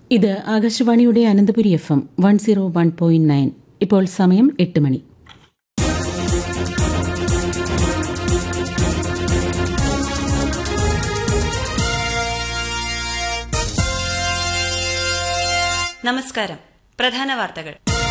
ഇത് ആകാശവാണിയുടെ Ananthapuri F M one zero one point nine ഇപ്പോൾ സമയം എട്ട് മണി നമസ്കാരം പ്രധാന വാർത്തകൾ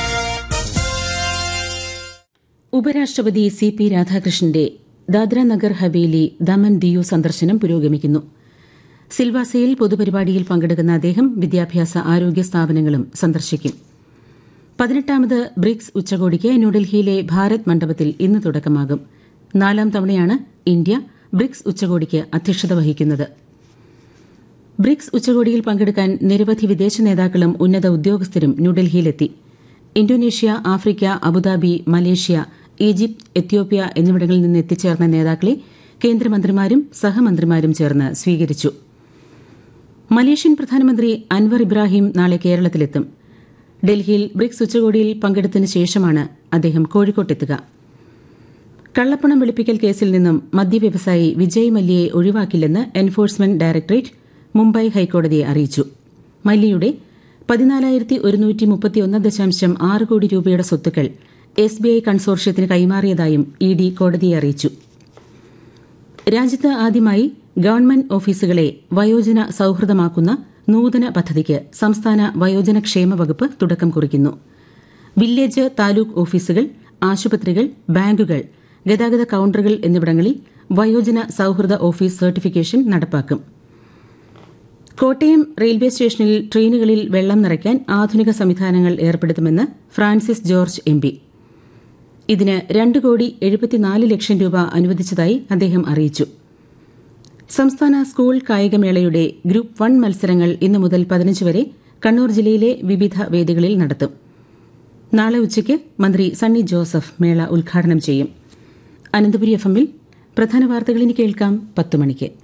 ഉപരാഷ്ട്രപതി സി പി രാധാകൃഷ്ണന്റെ ദാദ്ര നഗർ ഹവേലി ദമൻ ദിയു സന്ദർശനം പുരോഗമിക്കുന്നു സിൽവാസയിൽ പൊതുപരിപാടിയിൽ പങ്കെടുക്കുന്ന അദ്ദേഹം വിദ്യാഭ്യാസ ആരോഗ്യ സ്ഥാപനങ്ങളും സന്ദർശിക്കും പതിനെട്ടാമത് ബ്രിക്സ് ഉച്ചകോടിക്ക് ന്യൂഡൽഹിയിലെ ഭാരത് മണ്ഡപത്തിൽ ഇന്ന് തുടക്കമാകും നാലാം തവണയാണ് ഇന്ത്യ ബ്രിക്സ് ഉച്ചകോടിക്ക് അധ്യക്ഷത വഹിക്കുന്നത് ബ്രിക്സ് ഉച്ചകോടിയിൽ പങ്കെടുക്കാൻ നിരവധി വിദേശ നേതാക്കളും ഉന്നത ഉദ്യോഗസ്ഥരും ന്യൂഡൽഹിയിലെത്തി Indonesia Africa Abu Dhabi Malaysia Egypt Ethiopia എന്നിവിടങ്ങളിൽ നിന്ന് എത്തിച്ചേർന്ന നേതാക്കളെ കേന്ദ്രമന്ത്രിമാരും സഹമന്ത്രിമാരും ചേർന്ന് സ്വീകരിച്ചു മലേഷ്യൻ പ്രധാനമന്ത്രി അൻവർ ഇബ്രാഹിം നാളെ കേരളത്തിലെത്തും ഡൽഹിയിൽ ബ്രിക്സ് ഉച്ചകോടിയിൽ പങ്കെടുത്തതിനു ശേഷമാണ് അദ്ദേഹം കോഴിക്കോട്ടെത്തുക കള്ളപ്പണം വെളുപ്പിക്കൽ കേസിൽ നിന്നും മദ്യവ്യവസായി വിജയ് മല്യയെ ഒഴിവാക്കില്ലെന്ന് എൻഫോഴ്സ്മെന്റ് ഡയറക്ടറേറ്റ് മുംബൈ ഹൈക്കോടതിയെ അറിയിച്ചു മല്യയുടെ പതിനാലായിരത്തി ഒരുന്നൂറ്റി മുപ്പത്തിയൊന്ന് ദശാംശം ആറ് കോടി രൂപയുടെ സ്വത്തുക്കൾ എസ് ബി ഐ കൺസോർഷ്യത്തിന് കൈമാറിയതായും ഇ ഡി കോടതിയെ അറിയിച്ചു രാജ്യത്ത് ആദ്യമായി ഗവൺമെന്റ് ഓഫീസുകളെ വയോജന സൌഹൃദമാക്കുന്ന നൂതന പദ്ധതിക്ക് സംസ്ഥാന വയോജന ക്ഷേമ വകുപ്പ് തുടക്കം കുറിക്കുന്നു വില്ലേജ് താലൂക്ക് ഓഫീസുകൾ ആശുപത്രികൾ ബാങ്കുകൾ ഗതാഗത കൌണ്ടറുകൾ എന്നിവിടങ്ങളിൽ വയോജന സൌഹൃദ ഓഫീസ് സർട്ടിഫിക്കേഷൻ നടപ്പാക്കും കോട്ടയം റെയിൽവേ സ്റ്റേഷനിൽ ട്രെയിനുകളിൽ വെള്ളം നിറയ്ക്കാൻ ആധുനിക സംവിധാനങ്ങൾ ഏർപ്പെടുത്തുമെന്ന് ഫ്രാൻസിസ് ജോർജ് എം പി ഇതിന് രണ്ട് കോടി എഴുപത്തിനാല് ലക്ഷം രൂപ അനുവദിച്ചതായി അദ്ദേഹം അറിയിച്ചു സംസ്ഥാന സ്കൂൾ കായികമേളയുടെ ഗ്രൂപ്പ് വൺ മത്സരങ്ങൾ ഇന്നു മുതൽ പതിനഞ്ച് വരെ കണ്ണൂർ ജില്ലയിലെ വിവിധ വേദികളിൽ നടത്തും നാളെ ഉച്ചയ്ക്ക് മന്ത്രി സണ്ണി ജോസഫ് മേള ഉദ്ഘാടനം ചെയ്യും അനന്തപുരി എഫ് എമ്മിൽ പ്രധാന വാർത്തകൾ ഇനി കേൾക്കാം പത്ത് മണിക്ക്